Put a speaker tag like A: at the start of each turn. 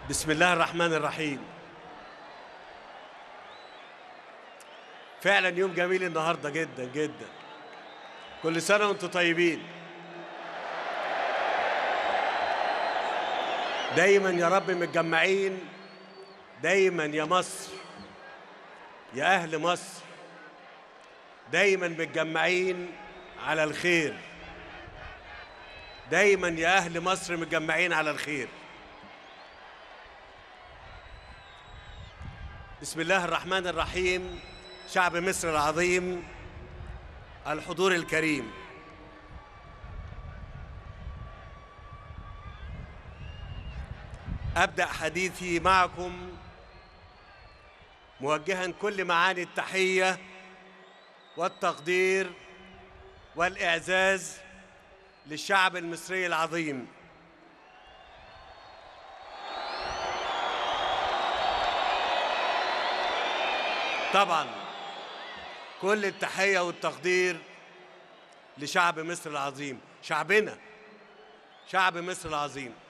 A: بسم الله الرحمن الرحيم فعلا يوم جميل النهارده جدا جدا كل سنه وانتم طيبين دايما يا رب متجمعين دايما يا مصر يا اهل مصر دايما متجمعين على الخير دايما يا اهل مصر متجمعين على الخير بسم الله الرحمن الرحيم شعب مصر العظيم الحضور الكريم ابدا حديثي معكم موجها كل معاني التحيه والتقدير والاعزاز للشعب المصري العظيم طبعا كل التحيه والتقدير لشعب مصر العظيم شعبنا شعب مصر العظيم